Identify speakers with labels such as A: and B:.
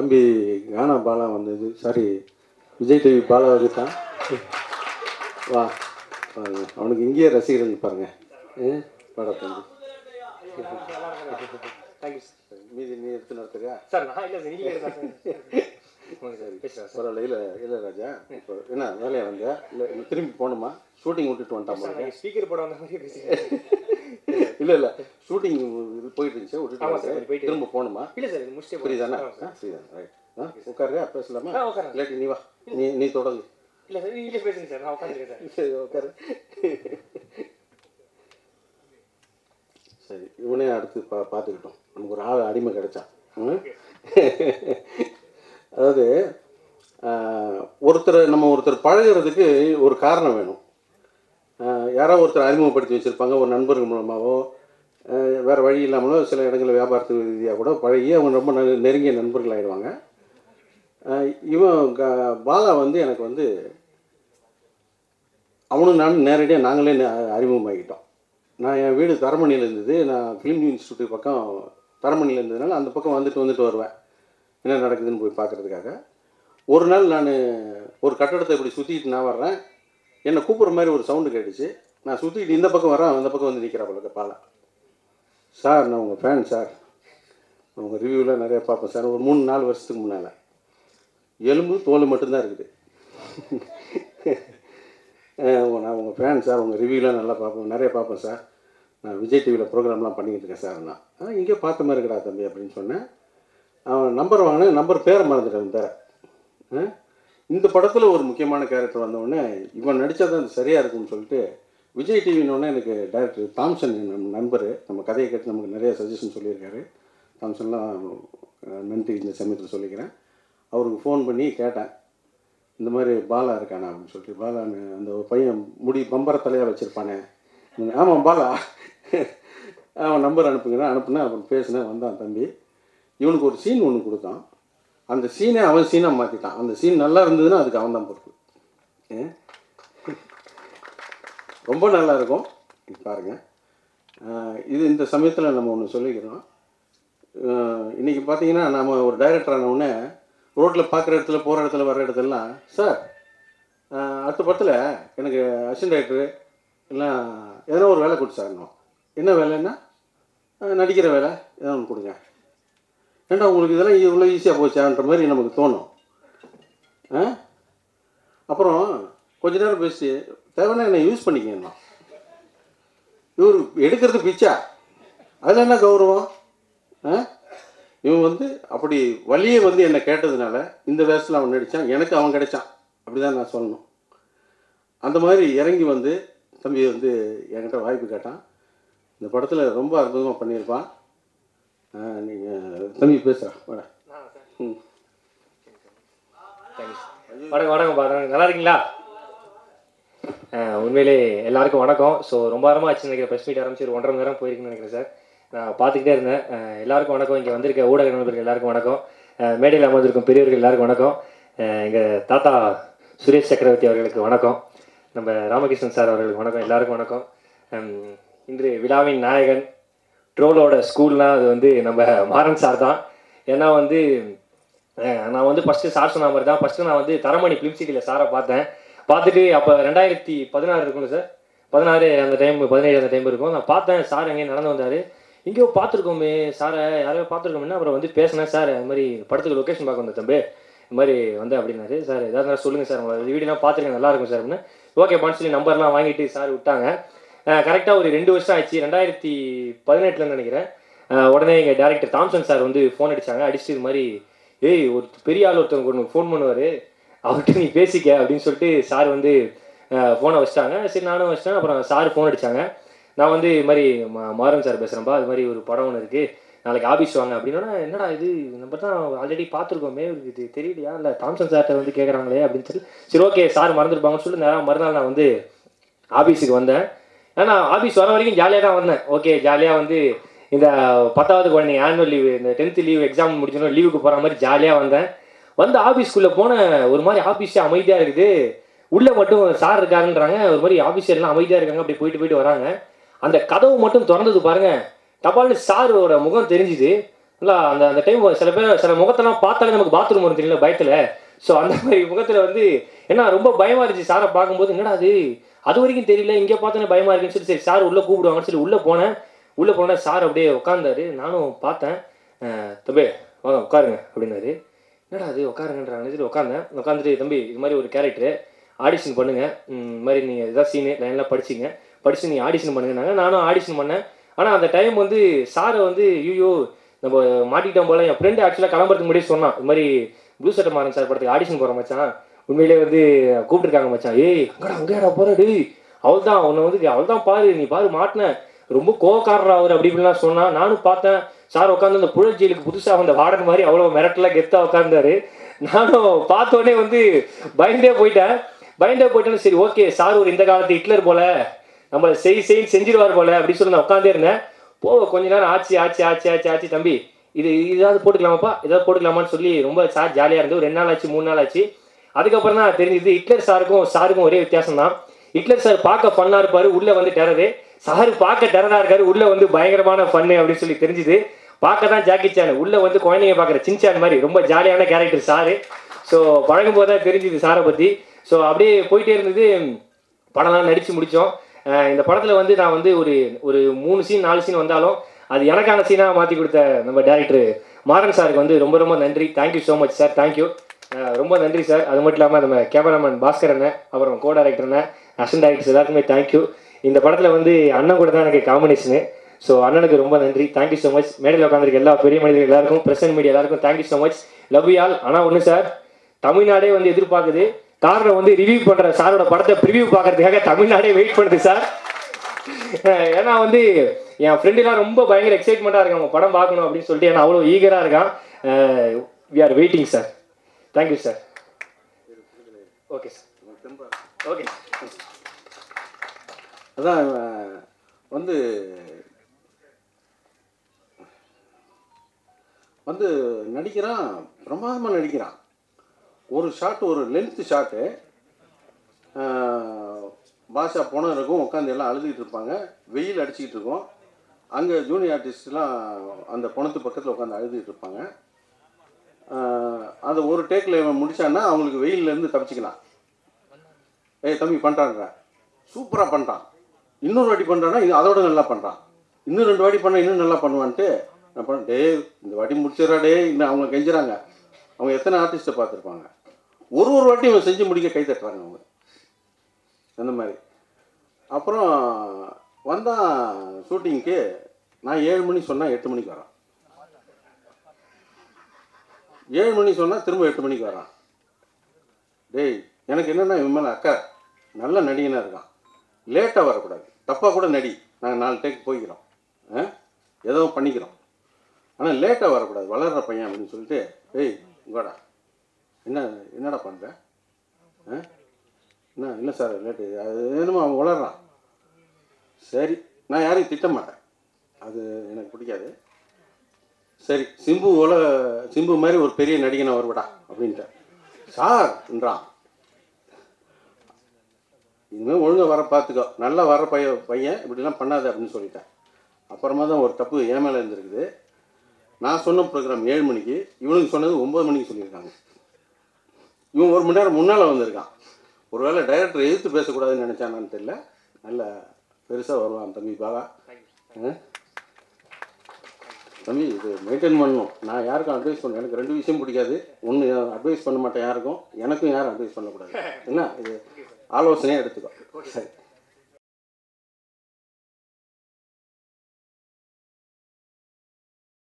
A: தம்பி கானா பாலா வந்தது sorry Vijay TV Bala வந்துட்டான் வா பாருங்க அவனுக்கு இங்கேயே ரசிகர்கள் பாருங்க ம், வாடா தம்பி
B: தேங்க்யூ
A: மீதி நீ எடுத்து நடத்துறியா
B: சார் நான் இல்லை சார் நீங்கள் பேசுகிறேன் சார்
A: பரவாயில்ல இல்லை இல்லை ராஜா இப்போ என்ன வேலையா வந்த இல்லை இல்லை திரும்பி போகணுமா ஷூட்டிங் விட்டுட்டு வந்துட்டான் போல
B: நீங்கள் ஸ்பீக்கர் போட வந்த மாதிரி பேசுகிறேன்
A: இல்லை இல்லை ஷூட்டிங் போயிட்டு இருந்துச்சு விட்டுட்டு
B: ஆமா சார்,
A: வந்தேன்.
B: போயிட்டு
A: திரும்ப போகணுமா
B: இல்லை சார் இது முடிச்சுட்டே
A: புரியுதானே
B: போகிறேன்
A: ஆ சரிதான் ரைட் ஆ உட்காருங்க பேசலாமா
B: ஆ உட்காரேன்
A: இல்லாட்டி நீ வா நீ நீ தொடங்கு
B: இல்லை சார் நீங்களே பேசுங்க சார் நான் உட்காந்துருக்கேன் சார்
A: சரி உட்காரு சரி இவனே அடுத்து பா பார்த்துக்கிட்டோம் நமக்கு ஒரு ஆள் அடிமை கிடைச்சான் ம்? அதாவது ஆஹ், ஒருத்தர் நம்ம ஒருத்தர் பழகுறதுக்கு ஒரு காரணம் வேணும் ஆஹ், யாரோ ஒருத்தர் அறிமுகப்படுத்தி வச்சுருப்பாங்க ஒரு நண்பர்கள் மூலமாகவோ ஆஹ், வேறு வழி இல்லாமலோ சில இடங்களில் வியாபாரத்து ரீதியாக கூட பழகி அவங்க ரொம்ப நெ- நெருங்கிய நண்பர்கள் ஆயிடுவாங்க ஆஹ், இவன் க- பாலா வந்து எனக்கு வந்து அவனும் நான் நேரடியாக நாங்களே நே- அறிமுகமாகிட்டோம் நான் என் வீடு தரமணியில் இருந்தது நான் ஃபிலிம் இன்ஸ்டியூட் பக்கம் தரமணியில் இருந்ததுனால அந்த பக்கம் வந்துட்டு வந்துட்டு வருவேன் என்ன நடக்குதுன்னு போய் பார்க்குறதுக்காக ஒரு நாள் நான் ஒரு கட்டடத்தை இப்படி சுற்றிட்டு நான் வர்றேன் என்னை கூப்பிட்ற மாதிரி ஒரு சவுண்டு கேட்டுச்சு நான் சுற்றிட்டு இந்த பக்கம் வரேன் அந்த பக்கம் வந்து நிற்கிறா போல பாலா சார் நான் உங்கள் ஃபேன் சார் உங்கள் ரிவ்யூலாம் நிறையா பார்ப்பேன் சார் ஒரு மூணு நாலு வருஷத்துக்கு முன்னால் எலும்பு தோல் மட்டும்தான் இருக்குது அஹ் உங்க- நான் உங்கள் ஃபேன் சார் உங்கள் ரிவ்யூலாம் நல்லா பார்ப்பேன் நிறைய பார்ப்பேன் சார் நான் விஜய் டிவியில் ப்ரோக்ராம்லாம் பண்ணிக்கிட்டு இருக்கேன் சார் நான் ஆ இங்கே பார்த்த மாதிரி இருக்கடா தம்பி அப்படின்னு சொன்னேன் அவன் நம்பர் வாங்கினேன் நம்பர் பேரை மறந்துட்டேன் பேரை ஆ? இந்த படத்தில் ஒரு முக்கியமான கேரக்டர் வந்தவுடனே இவன் நடித்தா தான் சரியாக இருக்கும்னு சொல்லிட்டு விஜய் டிவின்னொடனே எனக்கு டைரக்டர் தாம்சன் நம்ம நண்பர் நம்ம கதையை கேட்டு நமக்கு நிறைய சஜஷன் சொல்லியிருக்காரு தாம்சன்லாம் அஹ், நன்றி இந்த சமயத்தில் சொல்லிக்கிறேன் அவருக்கு ஃபோன் பண்ணி கேட்டேன் இந்த மாதிரி பாலா இருக்கானா அப்படின்னு சொல்லிட்டு பாலான்னு அந்த ஒரு பையன் முடி பம்பர தலையாக வச்சுருப்பானே ஆமாம் பாலா அவன் நம்பர் அனுப்புங்கிறேன் அனுப்புனேன் அப்புறம் பேசினேன் வந்தான் தம்பி இவனுக்கு ஒரு சீன் ஒன்று கொடுத்தான் அந்த சீனை அவன் சீனாக மாற்றிட்டான் அந்த சீன் நல்லா இருந்ததுன்னா அதுக்கு அவன் தான் பொறுப்பு ஏன்? ரொம்ப நல்லா இருக்கும் இது பாருங்க ஆஹ் இது இந்த சமயத்தில் நம்ம ஒன்று சொல்லிக்கிறோம் ஆஹ் இன்னைக்கு பார்த்தீங்கன்னா நம்ம ஒரு டைரக்டர் ஆனவுடனே ரோட்டில் பார்க்குற இடத்துல போகிற இடத்துல வர இடத்துலலாம் சார் ஆஹ் அடுத்த படத்தில் எனக்கு அசிஸ்டன்ட் டைரக்டரு இல்லை எதனா ஒரு வேலை கொடுத்து சார்ணும் என்ன வேலைன்னா ஆஹ் நடிக்கிற வேலை எதனா ஒன்று கொடுங்க ஏன்டா உங்களுக்கு இதெல்லாம் இவ்வளோ ஈஸியாக போச்சான்ற மாதிரி நமக்கு தோணும் ஆ அப்புறம் கொஞ்ச நேரம் பேசி தேவைன்னா என்னை யூஸ் பண்ணிக்கணும் இவர் எடுக்கிறது பிச்சா அதில் என்ன கௌரவம் ஆ இவன் வந்து அப்படி வழியே வந்து என்னை கேட்டதுனால இந்த வேஷத்தில் அவன் நடித்தான் எனக்கு அவன் கிடைச்சான் அப்படி தான் நான் சொல்லணும் அந்த மாதிரி இறங்கி வந்து தம்பி வந்து என்கிட்ட வாய்ப்பு கேட்டான் இந்த படத்தில் ரொம்ப அற்புதமாக பண்ணியிருப்பான் நீங்கள் தம்பி பேசுகிறேன் வாடா
B: நான் சார்
A: ம்
B: தேங்க்ஸ் வணக்கம் வணக்கம் பாருங்க நல்லா இருக்கீங்களா அஹ் உண்மையிலே எல்லாருக்கும் வணக்கம் ஸோ ரொம்ப வாரமாக ஆச்சு நினைக்கிறேன் ப்ரெஸ் மீட் ஆரம்பிச்சு ஒரு ஒன்றரை மணி நேரம் போயிருக்குன்னு நினைக்கிறேன் சார் நான் பார்த்துக்கிட்டே இருந்தேன் அஹ் எல்லாருக்கும் வணக்கம் இங்கே வந்திருக்க ஊடக நண்பர்கள் எல்லாருக்கும் வணக்கம் அஹ் மேடையில் அமர்ந்திருக்கும் பெரியவர்கள் எல்லாருக்கும் வணக்கம் எங்கள் தாத்தா சுரேஷ் சக்கரவர்த்தி அவர்களுக்கு வணக்கம் நம்ம ராமகிருஷ்ணன் சார் அவர்களுக்கு வணக்கம் எல்லாருக்கும் வணக்கம் ஹம், இன்று விழாவின் நாயகன் ட்ரோலோட ஸ்கூல்னால் அது வந்து நம்ம மாறன் சார் தான் ஏன்னா வந்து அஹ் நான் வந்து ஃபஸ்ட்டு சார் சொன்ன மாதிரி தான் ஃபஸ்ட்டு நான் வந்து தரமணி ஃபிலிம் சிட்டியில் சாரை பார்த்தேன் பார்த்துட்டு அப்போ ரெண்டாயிரத்தி பதினாறு இருக்கும்ல சார் பதினாறு அந்த டைம் பதினேழு அந்த டைம் இருக்கும் நான் பார்த்தேன் சார் எங்கேயும் நடந்து வந்தார் எங்கேயோ பார்த்துருக்கோமே சாரை யாரையோ பார்த்துருக்கோமே அப்புறம் வந்து பேசினேன் சார் இந்த மாதிரி படத்துக்கு லொக்கேஷன் பார்க்க வந்தேன் தம்பி இந்த மாதிரி வந்தேன் அப்படின்னாரு சார் ஏதாவது இருந்தாலும் சொல்லுங்கள் சார் உங்களை வீடியோலாம் பார்த்துருக்கேன் நல்லா இருக்கும் சார் அப்படின்னு ஓகே சொல்லி நம்பர்லாம் வாங்கிட்டு சார் விட்டாங்க கரெக்டாக ஒரு ரெண்டு வருஷம் ஆச்சு ரெண்டாயிரத்தி பதினெட்டுலன்னு நினைக்கிறேன் அஹ் உடனே எங்கள் டேரக்டர் தாம்சன் சார் வந்து ஃபோன் அடிச்சாங்க அடிச்சுட்டு இது மாதிரி ஏய் ஒரு பெரிய ஆள் ஒருத்தவங்க ஒன்று ஃபோன் பண்ணுவார் அவர்கிட்ட நீ பேசிக்க அப்படின்னு சொல்லிட்டு சார் வந்து ஃபோனை வச்சிட்டாங்க சரி நானும் வச்சிட்டேன் அப்புறம் சார் ஃபோன் அடிச்சாங்க நான் வந்து இது மாதிரி மா- மாறன் சார் பேசுகிறேன்ப்பா இது மாதிரி ஒரு படம் ஒன்று இருக்குது நாளைக்கு ஆஃபீஸ் வாங்க அப்படின்னா என்னடா இது நம்ம தான் ஆல்ரெடி பார்த்துருக்கோமே இவருக்கு இது தெரியலையா இல்லை தாம்சன் சார்கிட்ட வந்து கேட்குறாங்களே அப்படின்னு சொல்லி சரி ஓகே சார் மறந்துருப்பாங்கன்னு சொல்லி நேரம் மறுநாள் நான் வந்து ஆஃபீஸுக்கு வந்தேன் ஏன்னா ஆஃபீஸ் வர வரைக்கும் ஜாலியாக தான் வந்தேன் ஓகே ஜாலியாக வந்து இந்த பத்தாவது குழந்தைங்க ஆனுவல் லீவு இந்த டென்த்து லீவ் எக்ஸாம் முடிச்சோன்னா லீவுக்கு போகிற மாதிரி ஜாலியாக வந்தேன் வந்து ஆஃபீஸ்க்குள்ளே போன ஒரு மாதிரி ஆஃபீஸே அமைதியாக இருக்குது உள்ளே மட்டும் சார் இருக்காருன்றாங்க ஒரு மாதிரி ஆஃபீஸ் எல்லாம் அமைதியாக இருக்காங்க அப்படி போயிட்டு போயிட்டு வராங்க அந்த கதவு மட்டும் திறந்தது பாருங்க டபால்னு சாரோட முகம் தெரிஞ்சுது இல்லை அந்த அந்த டைம் சில பேர் சில முகத்தெல்லாம் பார்த்தாலே நமக்கு பாத்ரூம் வரும் தெரியல பயத்தில் ஸோ அந்த மாதிரி முகத்தில் வந்து ஏன்னா ரொம்ப பயமாக இருந்துச்சு சாரை பார்க்கும்போது என்னடா அது அது வரைக்கும் தெரியல இங்கே பார்த்தோன்னே பயமாக இருக்குன்னு சொல்லி சரி சார் உள்ளே கூப்பிடுவாங்கன்னு சொல்லி உள்ளே போனேன் உள்ளே போனேன் சார் அப்படியே உட்காந்தாரு நானும் பார்த்தேன் அஹ், தம்பி வாங்க உட்காருங்க அப்படின்னாரு என்னடா அது உட்காருங்கன்றாங்க சரி உட்காந்தேன் உட்காந்துட்டு தம்பி இது மாதிரி ஒரு கேரக்டரு ஆடிஷன் பண்ணுங்க ம், இந்த மாதிரி நீங்கள் இதான் சீனு லைன்லாம் படிச்சிங்க படிச்சு நீங்கள் ஆடிஷன் பண்ணுங்கன்னாங்க நானும் ஆடிஷன் பண்ணேன் ஆனால் அந்த டைம் வந்து சாரை வந்து ஐயோ நம்ம மாட்டிக்கிட்டோம் போல என் ஃப்ரெண்டு ஆக்சுவலாக கிளம்புறதுக்கு முன்னாடியே சொன்னான் இது மாதிரி ப்ளூ சட்டை மாறன் சார் படத்துக்கு ஆடிஷன் போகிற மச்சான் உண்மையிலே வந்து கூப்பிட்டுருக்காங்க மச்சான் ஏய் அங்கடா அங்கேடா போகிற டேய் அவள் தான் உன்னை வந்து அவள் தான் பாரு நீ பாரு மாட்டின ரொம்ப கோவக்காரர் அவர் அப்படி இப்படிலாம் சொன்னா நானும் பார்த்தேன் சார் உட்காந்து அந்த புழல் ஜெயிலுக்கு புதுசாக வந்த வார்டன் மாதிரி அவ்வளோ மிரட்டலாக கெத்தாக உட்காந்தாரு நானும் பார்த்த உடனே வந்து பயந்தே போயிட்டேன் பயந்தே போயிட்டேன்னு சரி ஓகே சார் ஒரு இந்த காலத்து ஹிட்லர் போல நம்ம செய் செய் செஞ்சிருவார் போல அப்படின்னு சொல்லி நான் உட்காந்தே இருந்தேன் போ கொஞ்ச நேரம் ஆச்சு ஆச்சு ஆச்சு ஆச்சு ஆச்சு தம்பி இது இதாவது போட்டுக்கலாமாப்பா இதாவது போட்டுக்கலாமான்னு சொல்லி ரொம்ப சார் ஜாலியாக இருந்து ஒரு ரெண்டு நாள் ஆச்சு மூணு நாள் ஆச்சு அதுக்கப்புறம் தான் தெரிஞ்சது ஹிட்லர் சாருக்கும் சாருக்கும் ஒரே வித்தியாசம் தான் ஹிட்லர் சார் பார்க்க ஃபன்னாக இருப்பாரு உள்ளே வந்து டெரரு சார் பார்க்க டெரராக இருக்காரு உள்ளே வந்து பயங்கரமான ஃபன்னு அப்படின்னு சொல்லி தெரிஞ்சுது பார்க்க தான் ஜாக்கி சான் உள்ளே வந்து குழந்தைங்க பார்க்குற சின்சான் மாதிரி ரொம்ப ஜாலியான கேரக்டர் சாரு ஸோ பழகும் போது தான் தெரிஞ்சுது சாரை பற்றி ஸோ அப்படியே போயிட்டே இருந்தது படம்லாம் நடித்து முடித்தோம் இந்த படத்தில் வந்து நான் வந்து ஒரு ஒரு மூணு சீன் நாலு சீன் வந்தாலும் அது எனக்கான சீனாக மாற்றி கொடுத்த நம்ம டேரக்டர் மாறன் சாருக்கு வந்து ரொம்ப ரொம்ப நன்றி thank you so much sir thank you ரொம்ப நன்றி சார் அது மட்டும் இல்லாமல் நம்ம கேமராமேன் பாஸ்கர் அண்ணன் அப்புறம் கோ டேரக்டர் அண்ணன் அசன் டேரக்டர்ஸ் எல்லாருக்குமே தேங்க்யூ இந்த படத்தில் வந்து அண்ணன் கூட தான் எனக்கு காம்பினேஷனு ஸோ அண்ணனுக்கு ரொம்ப நன்றி தேங்க்யூ ஸோ மச் மேடையில் உட்காந்துருக்க எல்லா பெரிய மனிதர்கள் எல்லாருக்கும் பிரசன்ட் மீடியா எல்லாருக்கும் thank you so much love you all ஆனால் ஒன்று சார் தமிழ்நாடே வந்து எதிர்பார்க்குது காரணம் வந்து ரிவ்யூ பண்ற சாரோட படத்தை ப்ரிவ்யூ பார்க்கறதுக்காக தமிழ்நாடே வெயிட் பண்ணுது சார் அஹ் ஏன்னா வந்து என் ஃப்ரெண்டுலாம் ரொம்ப பயங்கர எக்ஸைட்மெண்ட்டாக இருக்கான் அவங்க படம் பார்க்கணும் அப்படின்னு சொல்லிட்டு ஏன்னா அவ்வளோ ஈகராக இருக்கான் we are waiting sir thank you sir okay sir okay
A: அதான் இவன் வந்து வந்து நடிக்கிறான் பிரமாதமாக நடிக்கிறான் ஒரு ஷாட் ஒரு லென்த்து ஷாட்டு பாஷா போன இருக்கும் உட்காந்து எல்லாம் அழுதுகிட்டு இருப்பாங்க வெயில் அடிச்சுக்கிட்டு இருக்கும் அங்கே ஜூனியர் ஆர்டிஸ்ட்லாம் அந்த பணத்து பக்கத்தில் உட்காந்து அழுதுகிட்டு இருப்பாங்க ஆஹ் அந்த ஒரு டேக்கில் இவன் முடிச்சான்னா அவங்களுக்கு வெயில்லேருந்து தப்பிச்சுக்கலாம் ஏய் தம்பி பண்ணுறான்ற சூப்பராக பண்ணுறான் இன்னொரு வாட்டி பண்ணுறான்னா இது அதோட நல்லா பண்ணுறான் இன்னும் ரெண்டு வாட்டி பண்ண இன்னும் நல்லா பண்ணுவான்ட்டு நான் பண்ண டே இந்த வாட்டி முடிச்சிடறா டே இன்னும் அவங்க கெஞ்சுறாங்க அவங்க எத்தனை ஆர்டிஸ்ட்டை பார்த்துருப்பாங்க ஒரு ஒரு வாட்டி இவன் செஞ்சு முடிக்க கை தட்டுறாங்க அவங்க அந்த மாதிரி அப்புறம் வந்தான் ஷூட்டிங்க்கு நான் ஏழு மணி சொன்னால் எட்டு மணிக்கு வரான் ஏழு மணி சொன்னால் திரும்ப எட்டு மணிக்கு வரான் டேய் எனக்கு என்னென்னா இவன் மேலே அக்கா நல்ல நடிகனாக இருக்கான் லேட்டாக வரக்கூடாது தப்பாக கூட நடி நாங்கள் நாலு டேக் போய்க்கிறோம் ஆ ஏதோ பண்ணிக்கிறோம் ஆனால் லேட்டாக வரக்கூடாது வளர்கிற பையன் அப்படின்னு சொல்லிட்டு ஏய் உங்கடா என்ன என்னடா பண்ணுற ஆ என்ன இல்லை சார் லேட்டு அது என்னமோ அவன் வளர்றான் சரி நான் யாரையும் திட்ட மாட்டேன் அது எனக்கு பிடிக்காது சரி சிம்பு போல சிம்பு மாதிரி ஒரு பெரிய நடிகனை வருவடா அப்படின்ட்டு சார்ன்றான் இனிமேல் ஒழுங்கா வர பார்த்துக்கோ நல்லா வர பைய பையன் இப்படிலாம் பண்ணாத அப்படின்னு சொல்லிட்டேன் அப்புறமா தான் ஒரு தப்பு என் மேலே இருந்திருக்குது நான் சொன்ன ப்ரோக்ராம் ஏழு மணிக்கு இவனுக்கு சொன்னது ஒம்பது மணிக்கு சொல்லியிருக்காங்க இவன் ஒரு மணி நேரம் முன்னால் வந்திருக்கான் ஒருவேளை டைரக்டர் எதிர்த்து பேசக்கூடாதுன்னு நினச்சானான்னு தெரியல நல்ல பெருசாக வருவான் தம்பி பாலா ஆ? தம்பி இது மெயின்டைன் பண்ணணும் நான் யாருக்கும் அட்வைஸ் பண்ண எனக்கு ரெண்டு விஷயம் பிடிக்காது ஒன்று அட்வைஸ் பண்ண மாட்டேன் யாருக்கும் எனக்கும் யாரும் அட்வைஸ் பண்ணக்கூடாது என்ன இது ஆலோசனையாக எடுத்துக்கோ சரி